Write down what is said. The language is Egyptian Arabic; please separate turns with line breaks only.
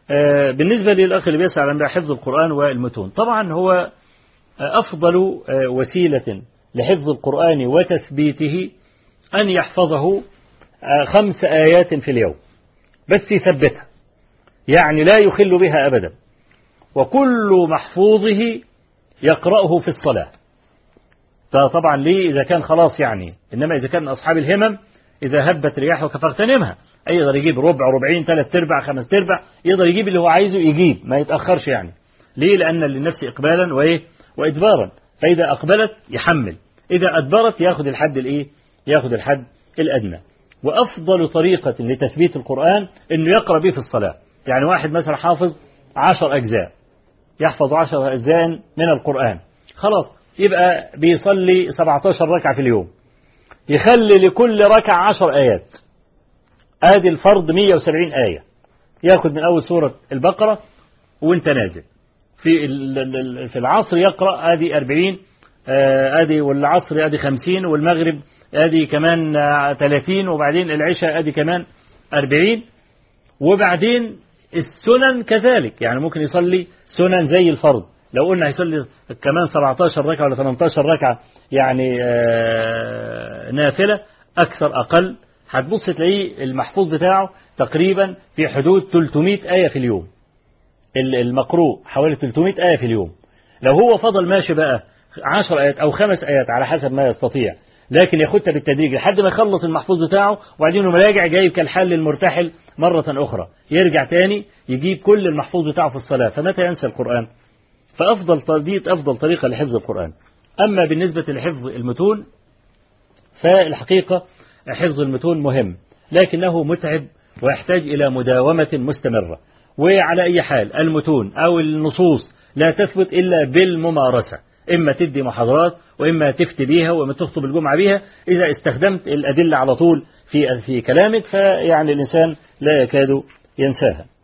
بالنسبة للأخ اللي بيسأل عن حفظ القرآن والمتون طبعا هو أفضل وسيلة لحفظ القرآن وتثبيته أن يحفظه خمس آيات في اليوم بس يثبتها يعني لا يخل بها أبدا وكل محفوظه يقرأه في الصلاة طبعا ليه إذا كان خلاص يعني إنما إذا كان أصحاب الهمم إذا هبت رياحك فاغتنمها يقدر يجيب ربع ربعين ثلاث ارباع خمس ارباع يقدر يجيب اللي هو عايزه يجيب ما يتأخرش يعني ليه لأن للنفس إقبالا وإيه وإدبارا فإذا أقبلت يحمل إذا أدبرت ياخد الحد الإيه ياخد الحد الأدنى وأفضل طريقة لتثبيت القرآن إنه يقرأ به في الصلاة يعني واحد مثلا حافظ عشر أجزاء يحفظ عشر أجزاء من القرآن خلاص يبقى بيصلي 17 ركعة في اليوم يخلي لكل ركعة 10 آيات آدي الفرض 170 آية ياخد من أول سورة البقرة وانت نازل في في العصر يقرأ آدي 40 آدي والعصر آدي 50 والمغرب آدي كمان 30 وبعدين العشاء آدي كمان 40 وبعدين السنن كذلك يعني ممكن يصلي سنن زي الفرض لو قلنا هيصلي كمان 17 ركعة ولا 18 ركعة يعني نافلة أكثر أقل هتبص تلاقيه المحفوظ بتاعه تقريبا في حدود 300 آية في اليوم المقروء حوالي 300 آية في اليوم لو هو فضل ماشي بقى 10 آيات أو خمس آيات على حسب ما يستطيع لكن ياخدها بالتدريج لحد ما يخلص المحفوظ بتاعه وبعدين راجع جايب كالحل المرتحل مرة أخرى يرجع تاني يجيب كل المحفوظ بتاعه في الصلاة فمتى ينسى القرآن فأفضل طريقة أفضل طريقة لحفظ القرآن أما بالنسبة لحفظ المتون فالحقيقة حفظ المتون مهم لكنه متعب ويحتاج إلى مداومة مستمرة وعلى أي حال المتون أو النصوص لا تثبت إلا بالممارسة إما تدي محاضرات وإما تفتي بيها وإما تخطب الجمعة بيها إذا استخدمت الأدلة على طول في في كلامك فيعني الإنسان لا يكاد ينساها